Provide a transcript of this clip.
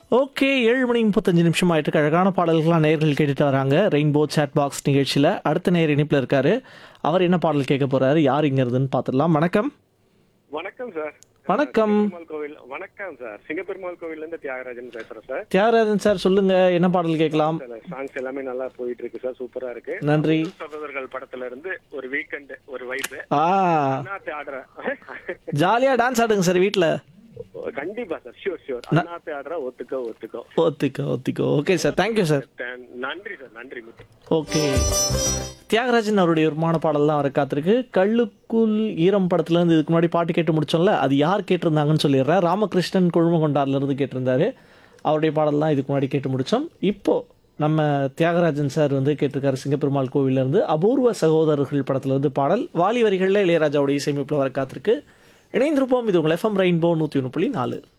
Okay ஏழு மணி முப்பத்தஞ்சு நிமிஷம் ஆயிட்டு இருக்கு. அழகான பாடல்கள்லாம் நேயர்கள் கேட்டுட்டு வராங்க ரெயின்போ சேட் பாக்ஸ் நிகழ்ச்சியில் அடுத்த நேயர் இணைப்பில் இருக்காரு அவர் என்ன பாடல் கேட்க போறாரு யார் இங்கிறதுன்னு பார்த்துடலாம் வணக்கம் வணக்கம் சார் வணக்கம். சிங்கப்பெருமாள் கோவில் வணக்கம் சார் சிங்கப்பெருமாள் கோவில்ல இருந்து தியாகராஜன் பேசுறேன் சார் தியாகராஜன் சார் சொல்லுங்க என்ன பாடல் கேட்கலாம் சாங்ஸ் எல்லாமே நல்லா போயிட்டு இருக்கு சார் சூப்பரா இருக்கு நன்றி சகோதரர்கள் படத்துல இருந்து ஒரு வீக்கெண்ட் ஒரு வைப்பு ஆ அண்ணாத்து ஆடுற ஜாலியா டான்ஸ் ஆடுங்க சார் வீட்டில் கண்டிப்பா சார் ஷியோர் ஷியோர் அண்ணாத்து ஆடுற ஒத்துக்கோ ஒத்துக்கோ ஒத்திக்கோ ஒத்திக்கோ okay sir thank you sir Thank- நன்றி சார் நன்றி முத்து ஓகே தியாகராஜன் அவருடைய விருப்பமான பாடல் தான் வர காத்திருக்கு கள்ளுக்குள் ஈரம் படத்துல இருந்து இதுக்கு முன்னாடி பாட்டு கேட்டு முடிச்சோம்ல அது யார் கேட்டிருந்தாங்கன்னு சொல்லிடுறேன் ராமகிருஷ்ணன் குழுமகொண்டார்ல இருந்து கேட்டிருந்தாரு அவருடைய பாடல் தான் இதுக்கு முன்னாடி கேட்டு முடிச்சோம் இப்போ நம்ம தியாகராஜன் சார் வந்து கேட்டிருக்காரு சிங்கப்பெருமாள் கோவில்ல இருந்து அபூர்வ சகோதரர்கள் படத்துல இருந்து பாடல் வாலி வரிகளில் இளையராஜாவுடைய இசையமைப்பில் வர காத்திருக்கு இணைந்திருப்போம் இது உங்கள் எஃப்எம் ரெயின்போ நூற்றி ஒன்று புள்ளி நாலு